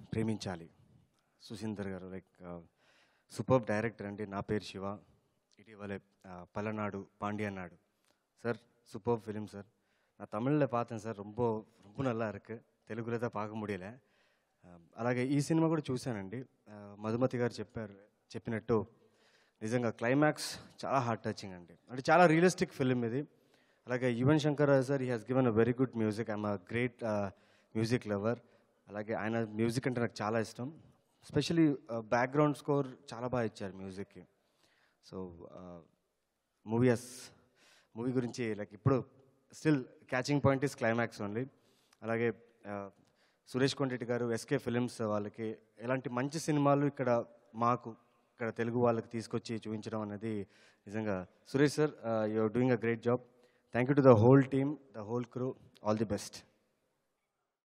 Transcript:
ప్రేమించాలి సుశీందర్ గారు like super director అండి నా పేరు శివ ఇటీవలే ఆ, Palanadu Pandian sir super film sir நான் தமிழில் பார்த்தேன் సార్ ரொம்ப ரொம்ப நல்லா இருக்கு తెలుగులో అయితే పాక முடியல ఆ, అలాగే ఈ సినిమా కూడా చూశానండి ఆ, మధుమతి గారు చెప్పారు చెప్పినట్టు నిజంగా క్లైమాక్స్ చాలా హార్ట్ టచింగ్ అండి అంటే చాలా రియలిస్టిక్ ఫిలిం ఇది అలాగే Yuvan Shankar Rao sir he has given a very good music I'm a great music lover అలాగే ఆయన మ్యూజిక్ అంటే నాకు చాలా ఇష్టం స్పెషలీ బ్యాక్గ్రౌండ్ స్కోర్ చాలా బాగా ఇచ్చారు మ్యూజిక్కి సో మూవీస్ మూవీ గురించి లైక్ ఇప్పుడు still catching point is climax only అలాగే ఆ, సురేష్ కొండెట్టి గారు ఎస్కే ఫిలిమ్స్ వాళ్ళకి ఎలాంటి మంచి సినిమాలు ఇక్కడ మాకు ఇక్కడ తెలుగు వాళ్ళకి తీసుకొచ్చి చూపించడం అనేది నిజంగా Suresh sir you're doing a great job thank you to the whole team the whole crew all the best